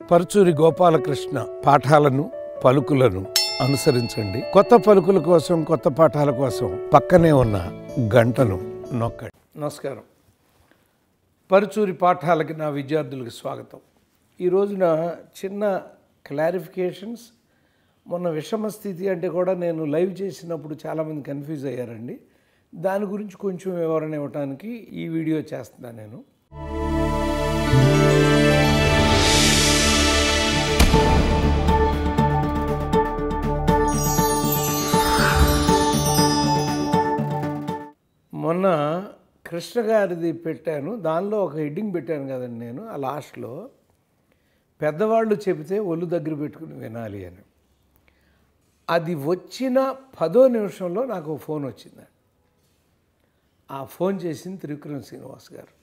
పరుచూరి గోపాలకృష్ణ పాఠాలను పలుకులను అనుసరించండి కొత్త పలుకుల కోసం కొత్త పాఠాల కోసం పక్కనే ఉన్న గంటను నొక్కండి నమస్కారం పరుచూరి పాఠాలకి నా విద్యార్థులకు స్వాగతం ఈ రోజున చిన్న క్లారిఫికేషన్స్ మొన్న విషమ స్థితి అంటే కూడా నేను లైవ్ చేసినప్పుడు చాలామంది కన్ఫ్యూజ్ అయ్యారండి దాని గురించి కొంచెం వివరణ ఇవ్వడానికి ఈ వీడియో చేస్తున్నాను నేను మొన్న కృష్ణ గారిది పెట్టాను దానిలో ఒక హెడ్డింగ్ పెట్టాను కదండి నేను ఆ లాస్ట్లో పెద్దవాళ్ళు చెబితే ఒళ్ళు దగ్గర పెట్టుకుని వినాలి అని అది వచ్చిన పదో నిమిషంలో నాకు ఒక ఫోన్ వచ్చింది ఆ ఫోన్ చేసింది త్రివిక్రమ్ శ్రీనివాస్ గారు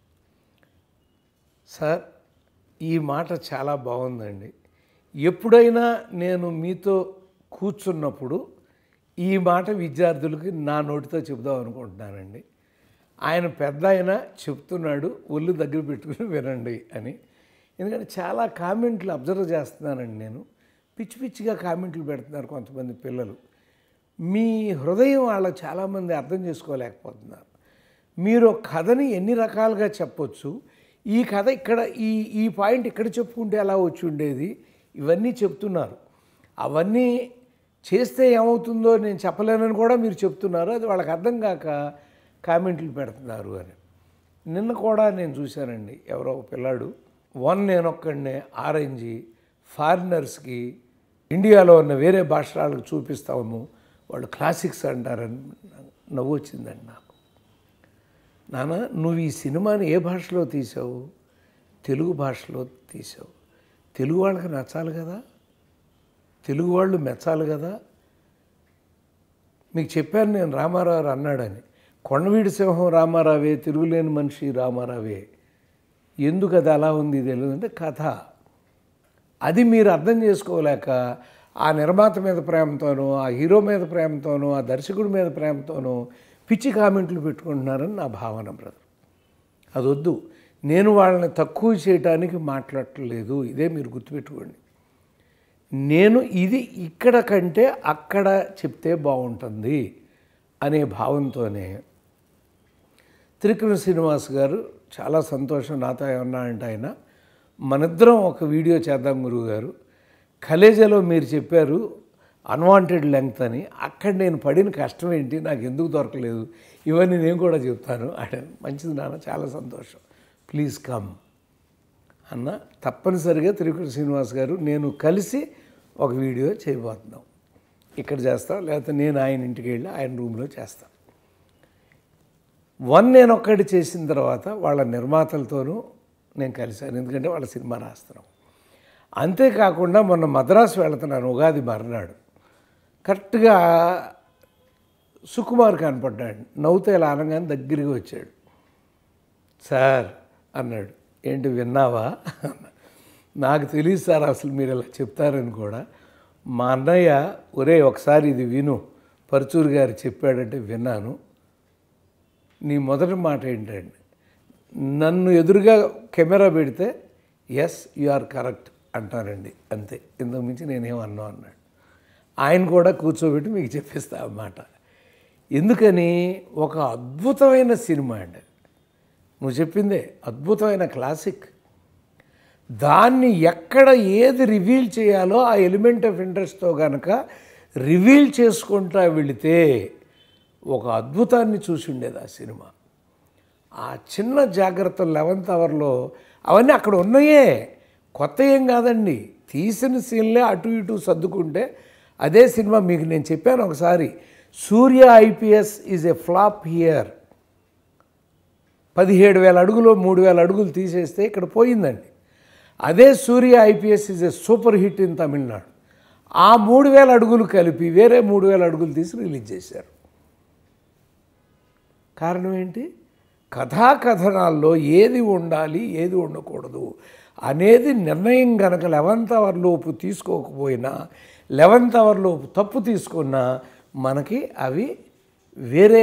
సార్ ఈ మాట చాలా బాగుందండి ఎప్పుడైనా నేను మీతో కూర్చున్నప్పుడు ఈ మాట విద్యార్థులకి నా నోటితో చెబుదాం అనుకుంటున్నానండి ఆయన పెద్ద ఆయన చెప్తున్నాడు ఒళ్ళు దగ్గర పెట్టుకుని వినండి అని ఎందుకంటే చాలా కామెంట్లు అబ్జర్వ్ చేస్తున్నానండి నేను పిచ్చి పిచ్చిగా కామెంట్లు పెడుతున్నారు కొంతమంది పిల్లలు మీ హృదయం వాళ్ళ చాలామంది అర్థం చేసుకోలేకపోతున్నారు మీరు ఒక కథని ఎన్ని రకాలుగా చెప్పొచ్చు ఈ కథ ఇక్కడ ఈ ఈ పాయింట్ ఇక్కడ చెప్పుకుంటే ఎలా వచ్చి ఉండేది ఇవన్నీ చెప్తున్నారు అవన్నీ చేస్తే ఏమవుతుందో నేను చెప్పలేనని కూడా మీరు చెప్తున్నారు అది వాళ్ళకి అర్థం కాక కామెంట్లు పెడుతున్నారు అని నిన్న కూడా నేను చూశానండి ఎవరో ఒక పిల్లాడు వన్ నేను ఒక్కడినే ఆరెంజి ఫారినర్స్కి ఇండియాలో ఉన్న వేరే భాషలకు చూపిస్తాము వాళ్ళు క్లాసిక్స్ అంటారని నవ్వు వచ్చిందండి నాకు నాన్న నువ్వు ఈ సినిమాని ఏ భాషలో తీసావు తెలుగు భాషలో తీసావు తెలుగు వాళ్ళకి నచ్చాలి కదా తెలుగు వాళ్ళు మెచ్చాలి కదా మీకు చెప్పాను నేను రామారావు అన్నాడని కొండవీడి సింహం రామారావే తిరుగులేని మనిషి రామారావే ఎందుకు అది అలా ఉంది తెలియదు అంటే కథ అది మీరు అర్థం చేసుకోలేక ఆ నిర్మాత మీద ప్రేమతోనో ఆ హీరో మీద ప్రేమతోనో ఆ దర్శకుడి మీద ప్రేమతోనో పిచ్చి కామెంట్లు పెట్టుకుంటున్నారని నా భావన బ్రదర్ అది వద్దు నేను వాళ్ళని తక్కువ చేయటానికి మాట్లాడట్లేదు ఇదే మీరు గుర్తుపెట్టుకోండి నేను ఇది ఇక్కడ కంటే అక్కడ చెప్తే బాగుంటుంది అనే భావంతోనే త్రికృష్ణ శ్రీనివాస్ గారు చాలా సంతోషం నాతో ఏమన్నా అంటే ఆయన మనిద్దరం ఒక వీడియో చేద్దాం గురువు గారు కలేజాలో మీరు చెప్పారు అన్వాంటెడ్ లెంగ్త్ అని అక్కడ నేను పడిన కష్టం ఏంటి నాకు ఎందుకు దొరకలేదు ఇవన్నీ నేను కూడా చెప్తాను అంటే మంచిది నాన్న చాలా సంతోషం ప్లీజ్ కమ్ అన్న తప్పనిసరిగా త్రికృష్ణ శ్రీనివాస్ గారు నేను కలిసి ఒక వీడియో చేయబోతున్నాం ఇక్కడ చేస్తాం లేకపోతే నేను ఆయన ఇంటికి వెళ్ళి ఆయన రూమ్లో చేస్తాను వన్ నేను ఒక్కటి చేసిన తర్వాత వాళ్ళ నిర్మాతలతోనూ నేను కలిశాను ఎందుకంటే వాళ్ళ సినిమా రాస్తున్నాం అంతేకాకుండా మొన్న మద్రాసు వెళుతున్నాను ఉగాది మర్నాడు కరెక్ట్గా సుకుమార్ కనపడ్డాడు నవ్వుతే ఇలా అనగానే దగ్గరికి వచ్చాడు సార్ అన్నాడు ఏంటి విన్నావా నాకు తెలియదు సార్ అసలు మీరు ఇలా చెప్తారని కూడా మా అన్నయ్య ఒరే ఒకసారి ఇది విను పరచూరు గారు చెప్పాడంటే విన్నాను నీ మొదటి మాట ఏంటండి నన్ను ఎదురుగా కెమెరా పెడితే ఎస్ యు ఆర్ కరెక్ట్ అంటానండి అంతే ఇంతకు మించి నేనేం అన్నా అన్నాడు ఆయన కూడా కూర్చోబెట్టి మీకు చెప్పిస్తా అన్నమాట ఎందుకని ఒక అద్భుతమైన సినిమా అండి నువ్వు చెప్పిందే అద్భుతమైన క్లాసిక్ దాన్ని ఎక్కడ ఏది రివీల్ చేయాలో ఆ ఎలిమెంట్ ఆఫ్ ఇంట్రెస్ట్తో కనుక రివీల్ చేసుకుంటా వెళితే ఒక అద్భుతాన్ని చూసి ఉండేది ఆ సినిమా ఆ చిన్న జాగ్రత్తలు లెవెన్త్ అవర్లో అవన్నీ అక్కడ ఉన్నాయే కొత్త ఏం కాదండి తీసిన సీన్లే అటు ఇటు సర్దుకుంటే అదే సినిమా మీకు నేను చెప్పాను ఒకసారి Surya IPS is a flop here పదిహేడు వేల అడుగులు మూడు వేల అడుగులు తీసేస్తే ఇక్కడ పోయిందండి అదే Surya IPS is a super hit in Tamil Nadu ఆ మూడు వేల అడుగులు కలిపి వేరే మూడు వేల అడుగులు తీసి రిలీజ్ చేశారు కారణం ఏంటి కథాకథనాల్లో ఏది ఉండాలి ఏది ఉండకూడదు అనేది నిర్ణయం కనుక లెవెన్త్ అవర్ లోపు తీసుకోకపోయినా లెవెన్త్ అవర్ లోపు తప్పు తీసుకున్నా మనకి అవి వేరే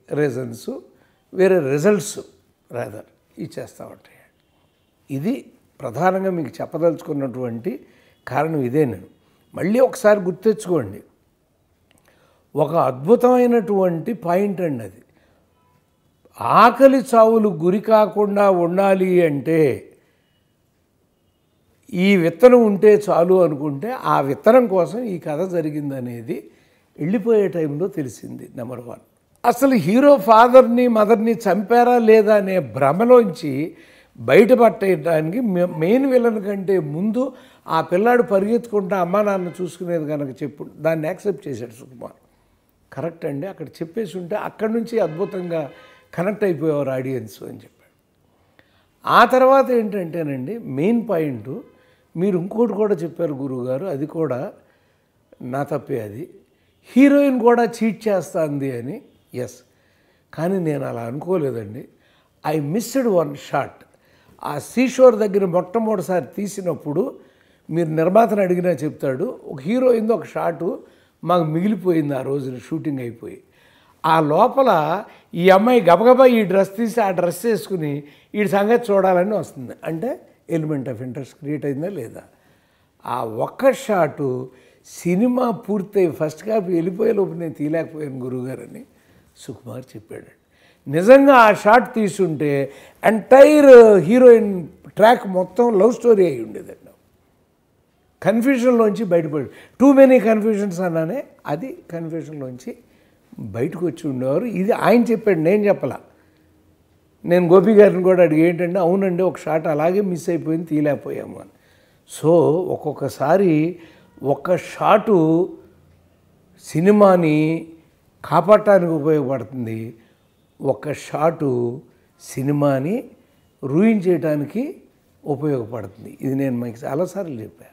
రీజన్స్ వేరే రిజల్ట్స్ రాదర్ ఇచ్చేస్తూ ఉంటాయి ఇది ప్రధానంగా మీకు చెప్పదలుచుకున్నటువంటి కారణం ఇదే నేను మళ్ళీ ఒకసారి గుర్తెచ్చుకోండి ఒక అద్భుతమైనటువంటి పాయింట్ అండి అది ఆకలి చావులు గురి కాకుండా ఉండాలి అంటే ఈ విత్తనం ఉంటే చాలు అనుకుంటే ఆ విత్తనం కోసం ఈ కథ జరిగిందనేది వెళ్ళిపోయే టైంలో తెలిసింది నెంబర్ వన్ అసలు హీరో ఫాదర్ని మదర్ని చంపారా లేదా అనే భ్రమలోంచి బయటపట్టేయడానికి మె- మెయిన్ విలన్ కంటే ముందు ఆ పిల్లాడు పరిగెత్తుకుంటా అమ్మా నాన్న చూసుకునేది కనుక చెప్పు దాన్ని యాక్సెప్ట్ చేశాడు సుకుమార్ కరెక్ట్ అండి అక్కడ చెప్పేసి ఉంటే అక్కడి నుంచి అద్భుతంగా కనెక్ట్ అయిపోయేవారు ఆడియన్స్ అని చెప్పాడు ఆ తర్వాత ఏంటంటేనండి మెయిన్ పాయింట్ మీరు ఇంకోటి కూడా చెప్పారు గురువుగారు అది కూడా నా తప్పే అది హీరోయిన్ కూడా చీట్ చేస్తుంది అని ఎస్ కానీ నేను అలా అనుకోలేదండి ఐ మిస్డ్ వన్ షాట్ ఆ సీషోర్ దగ్గర మొట్టమొదటిసారి తీసినప్పుడు మీరు నిర్మాతను అడిగినా చెప్తాడు ఒక హీరోయిన్ ఒక షాటు మాకు మిగిలిపోయింది ఆ రోజున షూటింగ్ అయిపోయి ఆ లోపల ఈ అమ్మాయి గబగబా ఈ డ్రెస్ తీసి ఆ డ్రెస్ వేసుకుని ఈ సంగతి చూడాలని వస్తుంది అంటే ఎలిమెంట్ ఆఫ్ ఇంట్రెస్ట్ క్రియేట్ అయిందా లేదా ఆ ఒక్క షాటు సినిమా పూర్తయి ఫస్ట్ కాపీ వెళ్ళిపోయే లోపు నేను తీయలేకపోయాను గురువుగారని సుకుమార్ చెప్పాడు నిజంగా ఆ షాట్ తీసుంటే ఎంటైర్ హీరోయిన్ ట్రాక్ మొత్తం లవ్ స్టోరీ అయి ఉండేదండి కన్ఫ్యూజన్లోంచి బయటపడి టూ మెనీ కన్ఫ్యూజన్స్ అన్నానే అది కన్ఫ్యూజన్లోంచి బయటకు వచ్చి ఉండేవారు ఇది ఆయన చెప్పాడు నేను చెప్పలా నేను గోపి గారిని కూడా అడిగి ఏంటంటే అవునండి ఒక షాట్ అలాగే మిస్ అయిపోయింది తీయలేకపోయాము అని సో ఒక్కొక్కసారి ఒక షాటు సినిమాని కాపాడటానికి ఉపయోగపడుతుంది ఒక షాటు సినిమాని రూయిన్ చేయడానికి ఉపయోగపడుతుంది ఇది నేను మీకు చాలాసార్లు చెప్పాను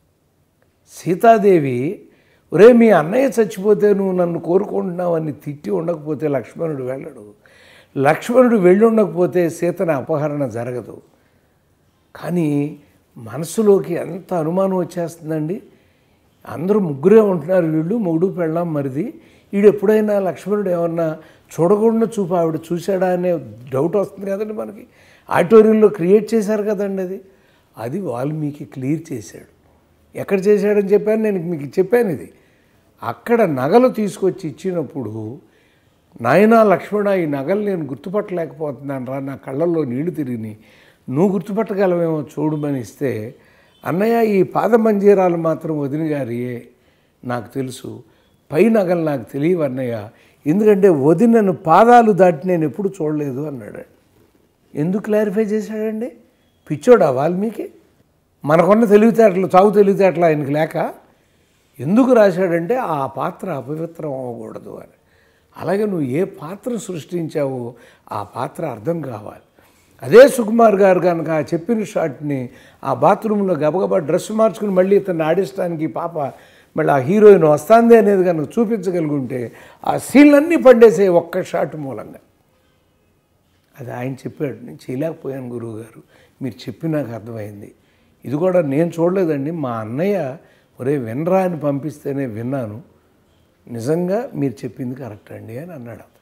సీతాదేవి ఒరే మీ అన్నయ్య చచ్చిపోతే నువ్వు నన్ను కోరుకుంటున్నావని తిట్టి ఉండకపోతే లక్ష్మణుడు వెళ్ళడు లక్ష్మణుడు వెళ్ళి ఉండకపోతే సీతన అపహరణ జరగదు కానీ మనసులోకి ఎంత అనుమానం వచ్చేస్తుందండి అందరూ ముగ్గురే ఉంటున్నారు వీళ్ళు మొగుడు పెళ్ళాం మరిది వీడు ఎప్పుడైనా లక్ష్మణుడు ఏమన్నా చూడకుండా చూపు ఆవిడ చూశాడా అనే డౌట్ వస్తుంది కదండి మనకి ఆడిటోరియంలో క్రియేట్ చేశారు కదండి అది అది వాల్మీకి క్లియర్ చేశాడు ఎక్కడ చేశాడని చెప్పాను నేను మీకు చెప్పాను ఇది అక్కడ నగలు తీసుకొచ్చి ఇచ్చినప్పుడు నాయనా లక్ష్మణ ఈ నగలు నేను గుర్తుపట్టలేకపోతున్నాను రా నా కళ్ళల్లో నీళ్లు తిరిగి నువ్వు గుర్తుపట్టగలవేమో చూడమని ఇస్తే అన్నయ్య ఈ పాద మంజీరాలు మాత్రం వదిన గారియే నాకు తెలుసు పై నగలు నాకు తెలియవు అన్నయ్య ఎందుకంటే వదినను పాదాలు దాటి నేను ఎప్పుడు చూడలేదు అన్నాడు ఎందుకు క్లారిఫై చేశాడండి పిచ్చోడా వాల్మీకి మనకున్న తెలివితేటలు చావు తెలివితేటలు ఆయనకి లేక ఎందుకు రాశాడంటే ఆ పాత్ర అపవిత్రం అవ్వకూడదు అని అలాగే నువ్వు ఏ పాత్ర సృష్టించావో ఆ పాత్ర అర్థం కావాలి అదే సుకుమార్ గారు కనుక ఆ చెప్పిన షాట్ని ఆ బాత్రూంలో గబగబా డ్రెస్ మార్చుకుని మళ్ళీ ఇతన్ని ఆడిస్తానికి ఈ పాప మళ్ళీ ఆ హీరోయిన్ వస్తుంది అనేది కనుక చూపించగలుగుంటే ఆ సీన్లన్నీ పండేసే ఒక్క షాట్ మూలంగా అది ఆయన చెప్పాడు నేను చేయలేకపోయాను గురువుగారు మీరు చెప్పి నాకు అర్థమైంది ఇది కూడా నేను చూడలేదండి మా అన్నయ్య ఒరే వినరా అని పంపిస్తేనే విన్నాను నిజంగా మీరు చెప్పింది కరెక్ట్ అండి అని అన్నాడు అతను.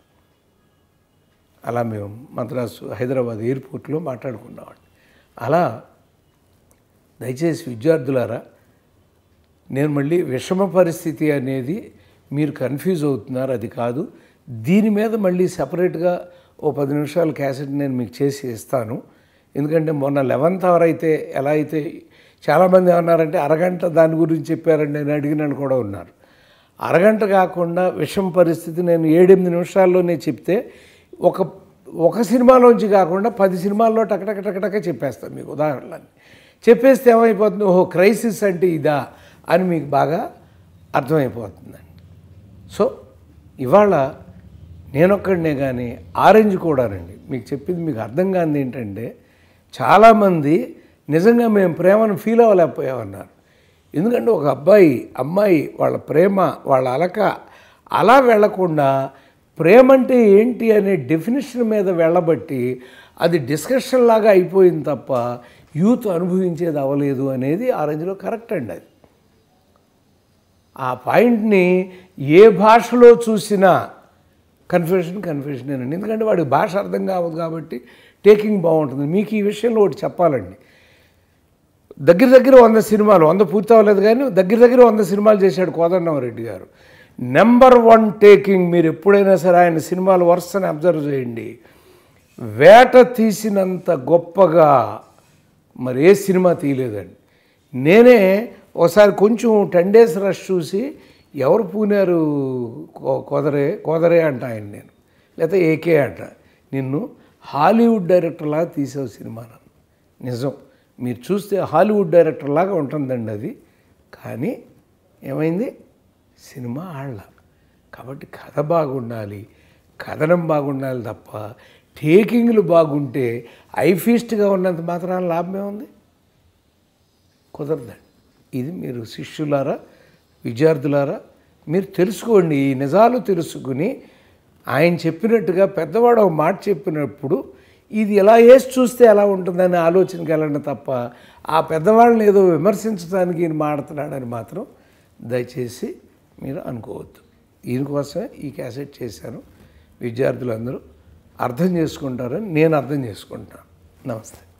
అలా మేము మద్రాసు హైదరాబాద్ ఎయిర్పోర్ట్లో మాట్లాడుకున్నామండి అలా దయచేసి విద్యార్థులారా నేను మళ్ళీ విషమ పరిస్థితి అనేది మీరు కన్ఫ్యూజ్ అవుతున్నారు అది కాదు దీని మీద మళ్ళీ సపరేట్గా ఓ పది నిమిషాల క్యాసెట్ నేను మీకు చేసి ఇస్తాను ఎందుకంటే మొన్న లెవెన్త్ అవర్ అయితే ఎలా అయితే చాలామంది ఏమన్నారంటే అరగంట దాని గురించి చెప్పారండి నేను అడిగిన కూడా ఉన్నారు అరగంట కాకుండా విషమ పరిస్థితి నేను ఏడెనిమిది నిమిషాల్లోనే చెప్తే ఒక ఒక సినిమాలోంచి కాకుండా పది సినిమాల్లో టకటక టకటక చెప్పేస్తాను మీకు ఉదాహరణలు చెప్పేస్తే ఏమైపోతుంది ఓహో క్రైసిస్ అంటే ఇదా అని మీకు బాగా అర్థమైపోతుందండి సో ఇవాళ నేనొక్కడినే కానీ ఆరెంజ్ కూడానండి మీకు చెప్పింది మీకు అర్థం కానిది ఏంటంటే చాలామంది నిజంగా మేము ప్రేమను ఫీల్ అవ్వలేకపోయామన్నారు ఎందుకంటే ఒక అబ్బాయి అమ్మాయి వాళ్ళ ప్రేమ వాళ్ళ అలక అలా వెళ్లకుండా ప్రేమ అంటే ఏంటి అనే డెఫినేషన్ మీద వెళ్ళబట్టి అది డిస్కషన్ లాగా అయిపోయింది తప్ప యూత్ అనుభవించేది అవ్వలేదు అనేది ఆ రేంజ్లో కరెక్ట్ అండి అది ఆ పాయింట్ని ఏ భాషలో చూసినా కన్ఫ్యూషన్ కన్ఫ్యూషనేనండి ఎందుకంటే వాడికి భాష అర్థం కావదు కాబట్టి టేకింగ్ బాగుంటుంది మీకు ఈ విషయంలో ఒకటి చెప్పాలండి దగ్గర దగ్గర వంద సినిమాలు వంద పూర్తి అవ్వలేదు కానీ దగ్గర దగ్గర వంద సినిమాలు చేశాడు కోదండరామరెడ్డి గారు నెంబర్ వన్ టేకింగ్ మీరు ఎప్పుడైనా సరే ఆయన సినిమాలు వరుసని అబ్జర్వ్ చేయండి వేట తీసినంత గొప్పగా మరి ఏ సినిమా తీయలేదండి నేనే ఒకసారి కొంచెం టెన్ డేస్ రష్ చూసి ఎవరు పూనారు కో- కోదరే కోదరే అంట ఆయన నేను లేకపోతే ఏకే అంట నిన్ను హాలీవుడ్ డైరెక్టర్లాగా తీసావు సినిమా నన్ను నిజం మీరు చూస్తే హాలీవుడ్ డైరెక్టర్ లాగా ఉంటుందండి అది కానీ ఏమైంది సినిమా ఆళ్ళ కాబట్టి కథ బాగుండాలి కథనం బాగుండాలి తప్ప టేకింగ్లు బాగుంటే ఐఫీస్ట్గా ఉన్నంత మాత్రాన లాభమే ఉంది కుదరదండి ఇది మీరు శిష్యులారా విద్యార్థులారా మీరు తెలుసుకోండి ఈ నిజాలు తెలుసుకుని ఆయన చెప్పినట్టుగా పెద్దవాడు ఒక మాట చెప్పినప్పుడు ఇది ఎలా వేసి చూస్తే ఎలా ఉంటుందని ఆలోచనకి వెళ్ళండి తప్ప ఆ పెద్దవాళ్ళని ఏదో విమర్శించడానికి ఈయన మాడుతున్నాడని మాత్రం దయచేసి మీరు అనుకోవద్దు దీనికోసమే ఈ క్యాసెట్ చేశాను విద్యార్థులందరూ అర్థం చేసుకుంటారని నేను అర్థం చేసుకుంటాను నమస్తే